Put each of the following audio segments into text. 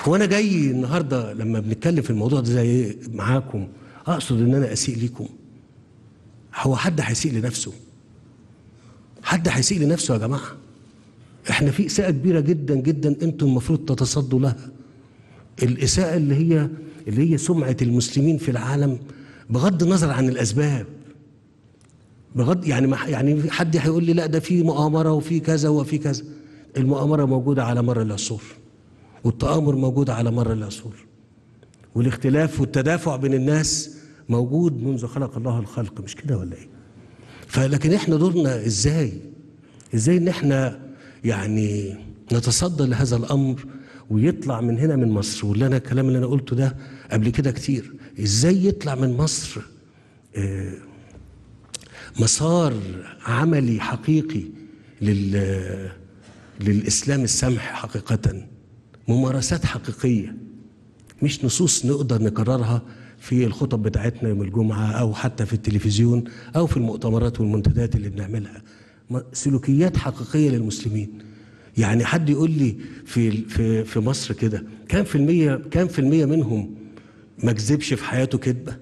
هو انا جاي النهارده لما بنتكلم في الموضوع ده زي معاكم اقصد ان انا اسيء ليكم هو حد هيسيء لنفسه حد هيسيء لنفسه يا جماعه احنا في اساءه كبيره جدا جدا انتم المفروض تتصدوا لها الاساءه اللي هي اللي هي سمعه المسلمين في العالم بغض النظر عن الاسباب بغض يعني ما يعني حد هيقول لي لا ده في مؤامره وفي كذا وفي كذا المؤامره موجوده على مر العصور والتآمر موجود على مر العصور والاختلاف والتدافع بين الناس موجود منذ خلق الله الخلق مش كده ولا ايه فلكن احنا دورنا ازاي ازاي ان احنا يعني نتصدى لهذا الامر ويطلع من هنا من مصر واللي انا الكلام اللي انا قلته ده قبل كده كتير ازاي يطلع من مصر آه مسار عملي حقيقي لل للاسلام السمح حقيقه ممارسات حقيقيه مش نصوص نقدر نكررها في الخطب بتاعتنا يوم الجمعه او حتى في التلفزيون او في المؤتمرات والمنتديات اللي بنعملها سلوكيات حقيقيه للمسلمين يعني حد يقول لي في في في مصر كده كام في المية كام في المية منهم ما كذبش في حياته كذبه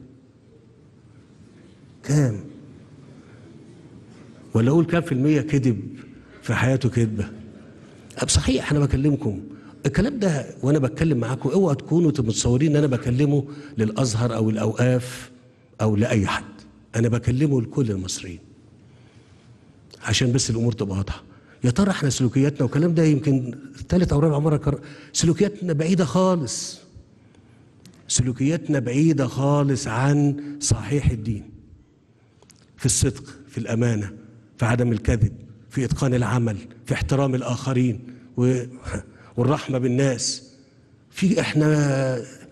كام ولا اقول كام في المية كذب في حياته كذبه صحيح انا بكلمكم الكلام ده وانا بتكلم معاكم اوعى تكونوا متصورين ان انا بكلمه للازهر او الاوقاف او لاي حد انا بكلمه لكل المصريين عشان بس الامور تبقى واضحه يا ترى احنا سلوكياتنا والكلام ده يمكن ثالث او رابع مره كر... سلوكياتنا بعيده خالص سلوكياتنا بعيده خالص عن صحيح الدين في الصدق في الامانه في عدم الكذب في اتقان العمل في احترام الاخرين و... والرحمه بالناس في احنا